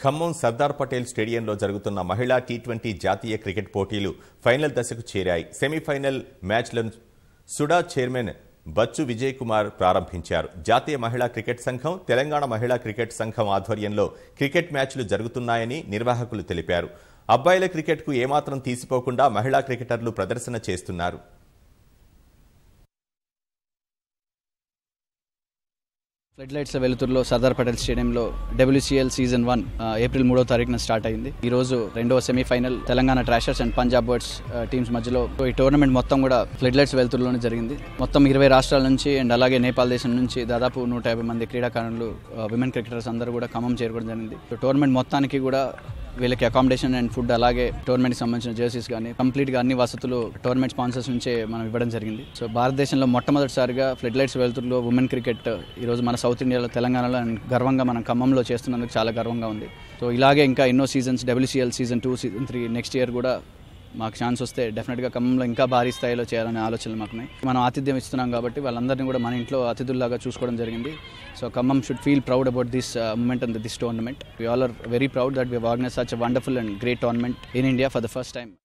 ఖమ్మం సర్దార్ పటేల్ స్టేడియంలో జరుగుతున్న మహిళా టీ ట్వంటీ జాతీయ క్రికెట్ పోటీలు ఫైనల్ దశకు చేరాయి సెమీఫైనల్ మ్యాచ్లను సుడా చైర్మన్ బచ్చు విజయ్ కుమార్ ప్రారంభించారు జాతీయ మహిళా క్రికెట్ సంఘం తెలంగాణ మహిళా క్రికెట్ సంఘం ఆధ్వర్యంలో క్రికెట్ మ్యాచ్లు జరుగుతున్నాయని నిర్వాహకులు తెలిపారు అబ్బాయిల క్రికెట్కు ఏమాత్రం తీసిపోకుండా మహిళా క్రికెటర్లు ప్రదర్శన చేస్తున్నారు ఫ్లడ్ లైట్స్ వెలుతురులో సర్దార్ పటేల్ స్టేడియంలో డబ్ల్యూసీఎల్ సీజన్ వన్ ఏప్రిల్ మూడో తారీఖున స్టార్ట్ అయింది ఈ రోజు రెండవ semifinal Telangana Thrashers and Punjab Birds teams మధ్యలో ఈ టోర్నమెంట్ మొత్తం కూడా ఫ్లడ్ లైట్స్ వెలుతురులోనే జరిగింది మొత్తం ఇరవై రాష్ట్రాల నుంచి అండ్ అలాగే నేపాల్ దేశం నుంచి దాదాపు నూట యాభై మంది క్రీడాకారులు విమెన్ క్రికెటర్స్ అందరూ కూడా ఖమ్మం చేరుకోవడం జరిగింది టోర్నమెంట్ మొత్తానికి కూడా వీళ్ళకి అకామిడేషన్ అండ్ ఫుడ్ అలాగే టోర్నమెంట్కి సంబంధించిన జెర్సీస్ కానీ కంప్లీట్గా అన్ని వసతులు టోర్నమెంట్ స్పాన్సర్స్ నుంచే మనం ఇవ్వడం జరిగింది సో భారతదేశంలో మొట్టమొదటిసారిగా ఫ్లడ్ లైట్స్ వెళ్తుల్లో ఉమెన్ క్రికెట్ ఈరోజు మన సౌత్ ఇండియాలో తెలంగాణలో and గర్వంగా మనం ఖమ్మంలో చేస్తున్నందుకు చాలా గర్వంగా ఉంది సో ఇలాగే ఇంకా ఎన్నో seasons WCL season two season three next year కూడా మాకు ఛాన్స్ వస్తే డెఫినెట్గా ఖమ్మంలో ఇంకా భారీ స్థాయిలో చేయాలనే ఆలోచనలు మాకున్నాయి మనం ఆతిథ్యం ఇస్తున్నాం కాబట్టి వాళ్ళందరినీ కూడా మన ఇంట్లో అతిథుల్లాగా చూసుకోవడం జరిగింది so Khammam should feel proud about this moment and this tournament we all are very proud that we organise such wonderful and great tournament in India for the first time